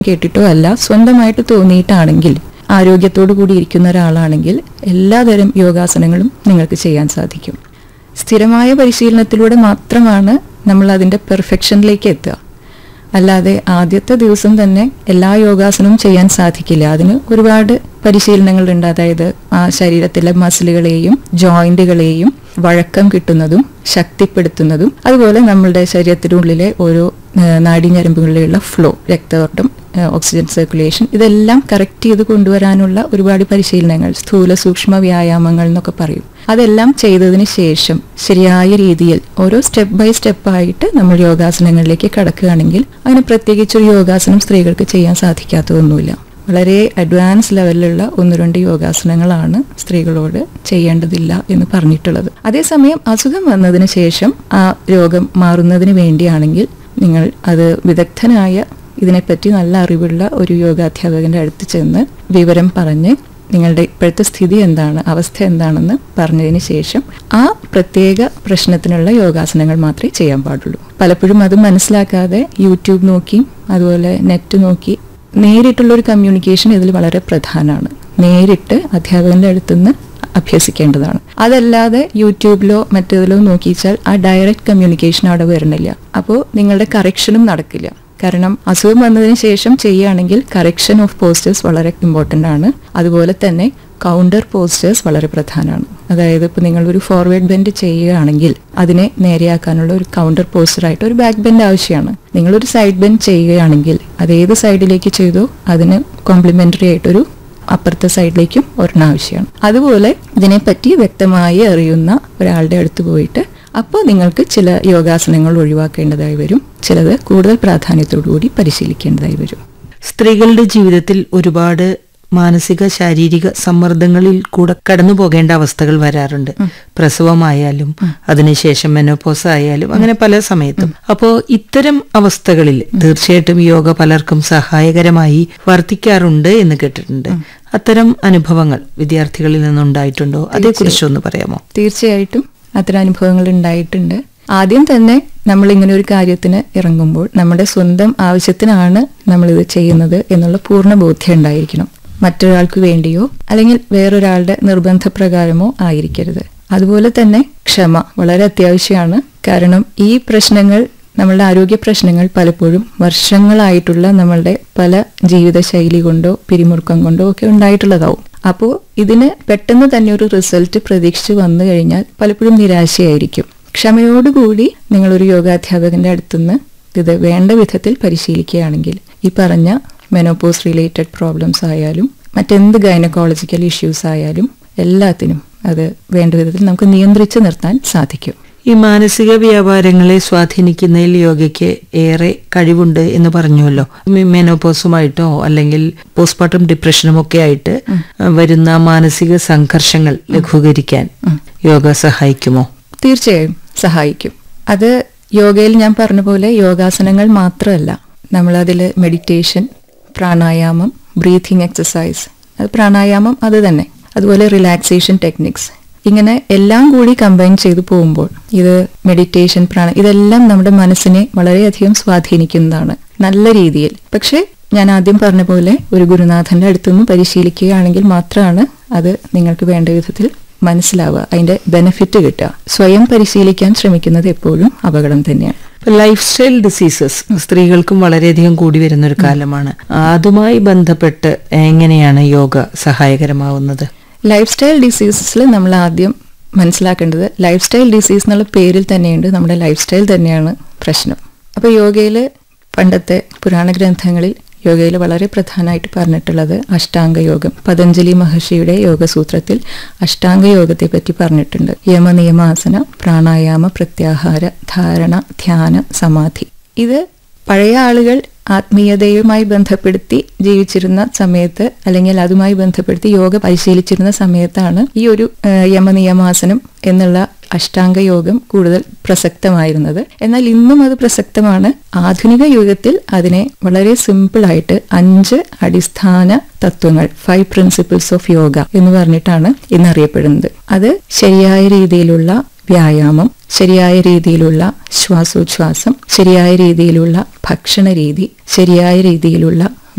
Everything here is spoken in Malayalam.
കേട്ടിട്ടോ അല്ല സ്വന്തമായിട്ട് തോന്നിയിട്ടാണെങ്കിൽ ആരോഗ്യത്തോടു കൂടി ഇരിക്കുന്ന ഒരാളാണെങ്കിൽ എല്ലാതരം യോഗാസനങ്ങളും നിങ്ങൾക്ക് ചെയ്യാൻ സാധിക്കും സ്ഥിരമായ പരിശീലനത്തിലൂടെ മാത്രമാണ് നമ്മൾ അതിൻ്റെ പെർഫെക്ഷനിലേക്ക് എത്തുക അല്ലാതെ ആദ്യത്തെ ദിവസം തന്നെ എല്ലാ യോഗാസനവും ചെയ്യാൻ സാധിക്കില്ല അതിന് ഒരുപാട് പരിശീലനങ്ങളുണ്ട് അതായത് ആ ശരീരത്തിലെ മസിലുകളെയും ജോയിന്റുകളെയും വഴക്കം കിട്ടുന്നതും ശക്തിപ്പെടുത്തുന്നതും അതുപോലെ നമ്മളുടെ ശരീരത്തിനുള്ളിലെ ഓരോ ഏഹ്, നാഡീഞരമ്പുകളിലുള്ള ഫ്ലോ രക്തയോട്ടം ഏഹ്, ഓക്സിജൻ സർക്കുലേഷൻ ഇതെല്ലാം കറക്റ്റ് ചെയ്ത് കൊണ്ടുവരാനുള്ള ഒരുപാട് പരിശീലനങ്ങൾ സ്ഥൂല സൂക്ഷ്മ വ്യായാമങ്ങൾ എന്നൊക്കെ പറയും അതെല്ലാം ചെയ്തതിന് ശേഷം ശരിയായ രീതിയിൽ ഓരോ സ്റ്റെപ്പ് ബൈ സ്റ്റെപ്പ് ആയിട്ട് നമ്മൾ യോഗാസനങ്ങളിലേക്ക് കടക്കുകയാണെങ്കിൽ അങ്ങനെ പ്രത്യേകിച്ച് ഒരു യോഗാസനം സ്ത്രീകൾക്ക് ചെയ്യാൻ സാധിക്കാത്തതൊന്നുമില്ല വളരെ അഡ്വാൻസ് ലെവലിലുള്ള ഒന്ന് രണ്ട് യോഗാസനങ്ങളാണ് സ്ത്രീകളോട് ചെയ്യേണ്ടതില്ല എന്ന് പറഞ്ഞിട്ടുള്ളത് അതേസമയം അസുഖം വന്നതിന് ശേഷം ആ രോഗം മാറുന്നതിന് വേണ്ടിയാണെങ്കിൽ നിങ്ങൾ അത് വിദഗ്ധനായ ഇതിനെപ്പറ്റി നല്ല അറിവുള്ള ഒരു യോഗാധ്യാപകന്റെ അടുത്ത് ചെന്ന് വിവരം പറഞ്ഞ് നിങ്ങളുടെ ഇപ്പോഴത്തെ സ്ഥിതി എന്താണ് അവസ്ഥ എന്താണെന്ന് പറഞ്ഞതിന് ശേഷം ആ പ്രത്യേക പ്രശ്നത്തിനുള്ള യോഗാസനങ്ങൾ മാത്രമേ ചെയ്യാൻ പാടുള്ളൂ പലപ്പോഴും അത് മനസ്സിലാക്കാതെ യൂട്യൂബ് നോക്കി അതുപോലെ നെറ്റ് നോക്കി നേരിട്ടുള്ള ഒരു കമ്മ്യൂണിക്കേഷൻ ഇതിൽ വളരെ പ്രധാനമാണ് നേരിട്ട് അധ്യാപകന്റെ അടുത്തുനിന്ന് അഭ്യസിക്കേണ്ടതാണ് അതല്ലാതെ യൂട്യൂബിലോ മറ്റേതിലോ നോക്കിച്ചാൽ ആ ഡയറക്റ്റ് കമ്മ്യൂണിക്കേഷൻ അവിടെ വരണില്ല അപ്പോൾ നിങ്ങളുടെ കറക്ഷനും നടക്കില്ല കാരണം അസുഖം വന്നതിന് ശേഷം ചെയ്യുകയാണെങ്കിൽ കറക്ഷൻ ഓഫ് പോസ്റ്റേഴ്സ് വളരെ ഇമ്പോർട്ടൻ്റ് ആണ് അതുപോലെ തന്നെ കൗണ്ടർ പോസ്റ്റേഴ്സ് വളരെ പ്രധാനമാണ് അതായത് ഇപ്പോൾ നിങ്ങൾ ഒരു ഫോർവേഡ് ബെൻഡ് ചെയ്യുകയാണെങ്കിൽ അതിനെ നേരെയാക്കാനുള്ള ഒരു കൗണ്ടർ പോസ്റ്ററായിട്ട് ഒരു ബാക്ക് ബെൻഡ് ആവശ്യമാണ് നിങ്ങളൊരു സൈഡ് ബെൻഡ് ചെയ്യുകയാണെങ്കിൽ അത് ഏത് സൈഡിലേക്ക് ചെയ്തോ അതിന് കോംപ്ലിമെന്ററി ആയിട്ടൊരു അപ്പുറത്തെ സൈഡിലേക്കും ഒരെണ്ണം ആവശ്യമാണ് അതുപോലെ ഇതിനെപ്പറ്റി വ്യക്തമായി അറിയുന്ന ഒരാളുടെ അടുത്ത് പോയിട്ട് അപ്പോൾ നിങ്ങൾക്ക് ചില യോഗാസനങ്ങൾ ഒഴിവാക്കേണ്ടതായി വരും ചിലത് കൂടുതൽ പ്രാധാന്യത്തോടു കൂടി പരിശീലിക്കേണ്ടതായി വരും സ്ത്രീകളുടെ ജീവിതത്തിൽ ഒരുപാട് മാനസിക ശാരീരിക സമ്മർദ്ദങ്ങളിൽ കൂടെ കടന്നു പോകേണ്ട അവസ്ഥകൾ വരാറുണ്ട് പ്രസവമായാലും അതിനുശേഷം മെനോപോസ് ആയാലും അങ്ങനെ പല സമയത്തും അപ്പോ ഇത്തരം അവസ്ഥകളിൽ തീർച്ചയായിട്ടും യോഗ പലർക്കും സഹായകരമായി വർത്തിക്കാറുണ്ട് എന്ന് കേട്ടിട്ടുണ്ട് അത്തരം അനുഭവങ്ങൾ വിദ്യാർത്ഥികളിൽ നിന്നുണ്ടായിട്ടുണ്ടോ അതേക്കുറിച്ച് ഒന്ന് പറയാമോ തീർച്ചയായിട്ടും അത്തരം അനുഭവങ്ങൾ ഉണ്ടായിട്ടുണ്ട് ആദ്യം തന്നെ നമ്മൾ ഇങ്ങനെ ഒരു കാര്യത്തിന് ഇറങ്ങുമ്പോൾ നമ്മുടെ സ്വന്തം ആവശ്യത്തിനാണ് നമ്മളിത് ചെയ്യുന്നത് എന്നുള്ള പൂർണ്ണ ബോധ്യം ഉണ്ടായിരിക്കണം മറ്റൊരാൾക്ക് വേണ്ടിയോ അല്ലെങ്കിൽ വേറൊരാളുടെ നിർബന്ധപ്രകാരമോ ആയിരിക്കരുത് അതുപോലെ തന്നെ ക്ഷമ വളരെ അത്യാവശ്യമാണ് കാരണം ഈ പ്രശ്നങ്ങൾ നമ്മളുടെ ആരോഗ്യ പ്രശ്നങ്ങൾ പലപ്പോഴും വർഷങ്ങളായിട്ടുള്ള നമ്മളുടെ പല ജീവിതശൈലി കൊണ്ടോ പിരിമുറുക്കം കൊണ്ടോ ഒക്കെ ഉണ്ടായിട്ടുള്ളതാവും അപ്പോൾ ഇതിന് പെട്ടെന്ന് തന്നെ ഒരു റിസൾട്ട് പ്രതീക്ഷിച്ച് വന്നു കഴിഞ്ഞാൽ പലപ്പോഴും നിരാശയായിരിക്കും ക്ഷമയോടുകൂടി നിങ്ങളൊരു യോഗാധ്യാപകന്റെ അടുത്തുനിന്ന് ഇത് വേണ്ട വിധത്തിൽ പരിശീലിക്കുകയാണെങ്കിൽ ഈ പറഞ്ഞ മെനോപോസ് റിലേറ്റഡ് പ്രോബ്ലംസ് ആയാലും മറ്റെന്ത് ഗൈനക്കോളജിക്കൽ ഇഷ്യൂസ് ആയാലും എല്ലാത്തിനും അത് വേണ്ട വിധത്തിൽ നമുക്ക് നിയന്ത്രിച്ച് നിർത്താൻ സാധിക്കും ഈ മാനസിക വ്യാപാരങ്ങളെ സ്വാധീനിക്കുന്നതിൽ യോഗയ്ക്ക് ഏറെ കഴിവുണ്ട് എന്ന് പറഞ്ഞുവല്ലോ മെ- മെനോപോസുമായിട്ടോ അല്ലെങ്കിൽ പോസ്റ്റ്മോർട്ടം ഡിപ്രഷനും ഒക്കെ ആയിട്ട് വരുന്ന മാനസിക സംഘർഷങ്ങൾ ലഘൂകരിക്കാൻ യോഗ സഹായിക്കുമോ തീർച്ചയായും സഹായിക്കും അത് യോഗയിൽ ഞാൻ പറഞ്ഞ പോലെ യോഗാസനങ്ങൾ മാത്രമല്ല നമ്മളതിൽ മെഡിറ്റേഷൻ പ്രാണായാമം ബ്രീതിങ് എക്സസൈസ് അത് പ്രാണായാമം അത് തന്നെ അതുപോലെ റിലാക്സേഷൻ ടെക്നിക്സ് ഇങ്ങനെ എല്ലാം കൂടി കമ്പൈൻ ചെയ്തു പോകുമ്പോൾ ഇത് മെഡിറ്റേഷൻ പ്രാണ ഇതെല്ലാം നമ്മുടെ മനസ്സിനെ വളരെയധികം സ്വാധീനിക്കുന്നതാണ് നല്ല രീതിയിൽ പക്ഷേ ഞാൻ ആദ്യം പറഞ്ഞ പോലെ ഒരു ഗുരുനാഥന്റെ അടുത്തുനിന്ന് പരിശീലിക്കുകയാണെങ്കിൽ മാത്രമാണ് അത് നിങ്ങൾക്ക് വേണ്ട വിധത്തിൽ മനസ്സിലാവുക അതിന്റെ ബെനിഫിറ്റ് കിട്ടുക സ്വയം പരിശീലിക്കാൻ ശ്രമിക്കുന്നത് എപ്പോഴും അപകടം തന്നെയാണ് ലൈഫ് സ്റ്റൈൽ ഡിസീസസ് സ്ത്രീകൾക്കും വളരെയധികം കൂടി വരുന്ന ഒരു കാലമാണ് അതുമായി ബന്ധപ്പെട്ട് എങ്ങനെയാണ് യോഗ സഹായകരമാവുന്നത് ലൈഫ് സ്റ്റൈൽ ഡിസീസസിൽ നമ്മൾ ആദ്യം മനസ്സിലാക്കേണ്ടത് ലൈഫ് സ്റ്റൈൽ ഡിസീസ് എന്നുള്ള പേരിൽ തന്നെയുണ്ട് നമ്മുടെ ലൈഫ് സ്റ്റൈൽ തന്നെയാണ് പ്രശ്നം അപ്പോൾ യോഗയിൽ പണ്ടത്തെ പുരാണ ഗ്രന്ഥങ്ങളിൽ യോഗയിൽ വളരെ പ്രധാനമായിട്ട് പറഞ്ഞിട്ടുള്ളത് അഷ്ടാംഗ യോഗം പതഞ്ജലി മഹർഷിയുടെ യോഗസൂത്രത്തിൽ അഷ്ടാംഗ യോഗത്തെ പറ്റി പറഞ്ഞിട്ടുണ്ട് യമ നിയമാസന പ്രാണായാമ പ്രത്യാഹാര ധാരണ ധ്യാന സമാധി ഇത് പഴയ ആളുകൾ ആത്മീയതയുമായി ബന്ധപ്പെടുത്തി ജീവിച്ചിരുന്ന സമയത്ത് അല്ലെങ്കിൽ അതുമായി ബന്ധപ്പെടുത്തി യോഗ പരിശീലിച്ചിരുന്ന സമയത്താണ് ഈ ഒരു ഏഹ്, യമനിയമാസനം എന്നുള്ള അഷ്ടാംഗ യോഗം കൂടുതൽ പ്രസക്തമായിരുന്നത് എന്നാൽ ഇന്നും അത് പ്രസക്തമാണ് ആധുനിക യുഗത്തിൽ അതിനെ വളരെ സിമ്പിൾ ആയിട്ട് അഞ്ച് അടിസ്ഥാന തത്വങ്ങൾ ഫൈവ് പ്രിൻസിപ്പിൾസ് ഓഫ് യോഗ എന്ന് പറഞ്ഞിട്ടാണ് ഇന്ന് അറിയപ്പെടുന്നത് അത് ശരിയായ രീതിയിലുള്ള വ്യായാമം ശരിയായ രീതിയിലുള്ള ശ്വാസോച്ഛ്വാസം ശരിയായ രീതിയിലുള്ള ഭക്ഷണ രീതി ശരിയായ രീതിയിലുള്ള